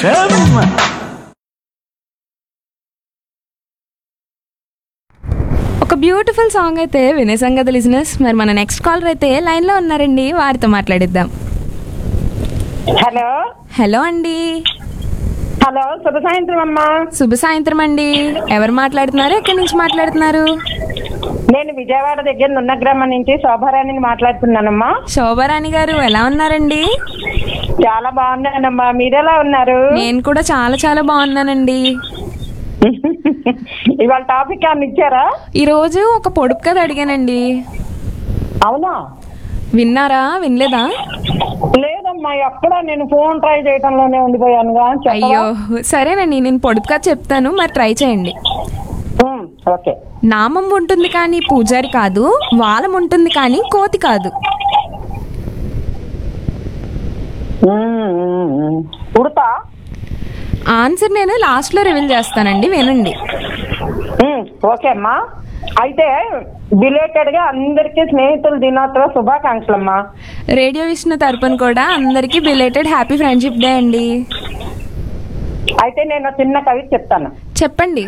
విశేషం ఒక beautiful song అయితే వినేసాం కదా లిజినెస్ మరి మన నెక్స్ట్ కాలర్ అయితే లైన్లో ఉన్నారండి వారితో మాట్లాడిద్దాం హలో హలో అండి హలో శుభ సాయంత్రం అమ్మా శుభ సాయంత్రం అండి ఎవరు మాట్లాడుతున్నారు ఎక్కడి నుంచి మాట్లాడుతున్నారు నేను విజయవాడ దగ్గర నున్న గ్రామం నుంచి శోభారాణిని మాట్లాడుతున్నానమ్మా శోభారాణి గారు ఎలా ఉన్నారండి చాలా బాగున్నానమ్మా మీరెలా ఉన్నారు నేను కూడా చాలా చాలా బాగున్నానండి ఇవాళ టాపిక్ ఏమన్నా ఇచ్చారా ఈ రోజు ఒక పొడుపు కథ అడిగానండి అవునా విన్నారా వినలేదా లేదమ్మా ఎక్కడ నేను ఫోన్ ట్రై చేయటంలోనే ఉండిపోయానుగా చెప్పవా? అయ్యో సరేనండి నేను పొడుపు కథ చెప్తాను మరి ట్రై చేయండి ఉమ్, ఓకే నామం ఉంటుంది కానీ పూజారి కాదు వాలం ఉంటుంది కానీ కోతి కాదు ఉమ్, ఉమ్, ఉమ్. ఉడతా ఆన్సర్ నేను లాస్ట్ లో రివీల్ చేస్తానండి వినండి ఉమ్, ఓకే అమ్మా అయితే బిలేటెడ్ గా అందరికీ స్నేహితుల దినోత్సవ శుభాకాంక్షలు అమ్మా రేడియో విష్ణు తరపున కూడా అందరికీ బిలేటెడ్ హ్యాపీ ఫ్రెండ్షిప్ డే అండి అయితే నేను ఒక చిన్న కవిత చెప్తాను చెప్పండి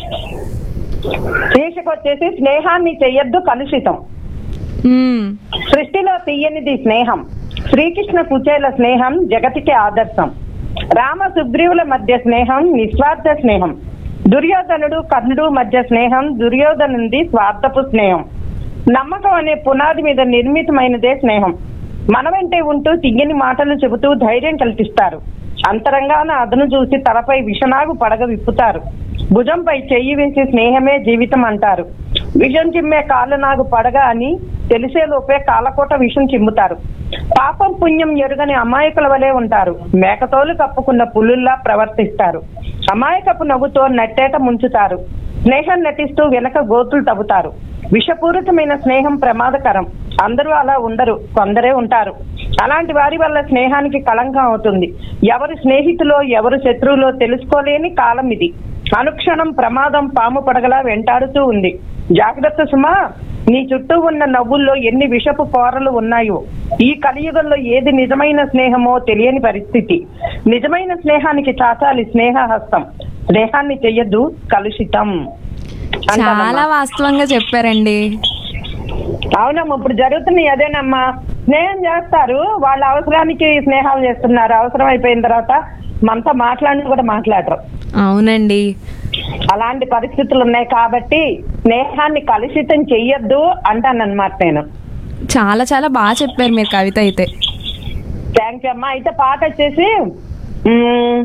శీర్షిక వచ్చేసి స్నేహాన్ని చెయ్యొద్దు కలుషితం మ్మ్. సృష్టిలో తీయనిది స్నేహం శ్రీకృష్ణ కుచేల స్నేహం జగతికి ఆదర్శం రామ సుగ్రీవుల మధ్య స్నేహం నిస్వార్థ స్నేహం దుర్యోధనుడు కర్ణుడు మధ్య స్నేహం దుర్యోధనుంది స్వార్థపు స్నేహం నమ్మకం అనే పునాది మీద నిర్మితమైనదే స్నేహం మన వెంటే ఉంటూ తియ్యని మాటలు చెబుతూ ధైర్యం కల్పిస్తారు అంతరంగాన అదను చూసి తలపై విషనాగు పడగ విప్పుతారు భుజంపై చెయ్యి వేసి స్నేహమే జీవితం అంటారు విషం చిమ్మే కాళ్ళనాగు పడగ అని తెలిసే లోపే కాలకోట విషం చిమ్ముతారు పాపం పుణ్యం ఎరుగని అమాయకుల వలె ఉంటారు మేకతోలు కప్పుకున్న పులుల్లా ప్రవర్తిస్తారు అమాయకపు నవ్వుతో నట్టేట ముంచుతారు స్నేహం నటిస్తూ వెనక గోతులు తవ్వుతారు విషపూరితమైన స్నేహం ప్రమాదకరం అందరూ అలా ఉండరు కొందరే ఉంటారు అలాంటి వారి వల్ల స్నేహానికి కళంకం అవుతుంది ఎవరు స్నేహితులో ఎవరు శత్రువులో తెలుసుకోలేని కాలం ఇది అనుక్షణం ప్రమాదం పాము పడగలా వెంటాడుతూ ఉంది జాగ్రత్త సుమా నీ చుట్టూ ఉన్న నవ్వుల్లో ఎన్ని విషపు కోరలు ఉన్నాయో ఈ కలియుగంలో ఏది నిజమైన స్నేహమో తెలియని పరిస్థితి నిజమైన స్నేహానికి చాచాలి స్నేహహస్తం స్నేహాన్ని చెయ్యొద్దు కలుషితం అంటానమ్మా. చాలా వాస్తవంగా చెప్పారండి అవునమ్మా ఇప్పుడు జరుగుతున్నాయి అదేనమ్మా స్నేహం చేస్తారు వాళ్ళ అవసరానికి స్నేహాలు చేస్తున్నారు అవసరం అయిపోయిన తర్వాత మనతో మాట్లాడిన కూడా మాట్లాడరు అవునండి అలాంటి పరిస్థితులు ఉన్నాయి కాబట్టి స్నేహాన్ని కలుషితం చెయ్యొద్దు అంటానన్నమాట నేను చాలా చాలా బాగా చెప్పారు మీరు కవిత అయితే థ్యాంక్ యూ అమ్మా అయితే పాట వచ్చేసి మ్మ్,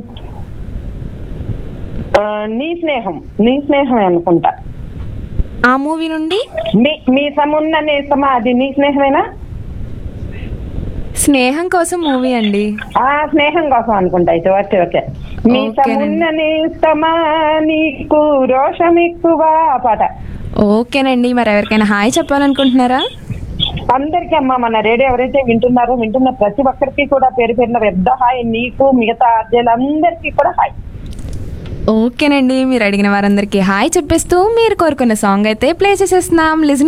ఆ, నీ స్నేహం నీ స్నేహమే అనుకుంటా ఆ మూవీ నుండి మీ మీ సమున్న నేస్తమా అది నీ స్నేహమేనా స్నేహం కోసం మూవీ అండి ఆ స్నేహం కోసం అనుకుంటా అయితే ఓకే ఓకే మీ ఓకేనండి. సమున్న నేస్తమా నీకు రోషం ఎక్కువ ఆ పాట ఓకేనండి మరి ఎవరికైనా హాయ్ చెప్పాలనుకుంటున్నారా అందరికీ అమ్మా మన రేడియో ఎవరైతే వింటున్నారో వింటున్న ప్రతి ఒక్కరికి కూడా పేరు పేరున పెద్ద హాయ్ నీకు మిగతా అర్జీలందరికీ కూడా హాయ్ ఓకేనండి మీరు అడిగిన వారందరికీ హాయ్ చెప్పేస్తూ మీరు కోరుకున్న సాంగ్ అయితే ప్లే చేసేస్తున్నాం లిజన్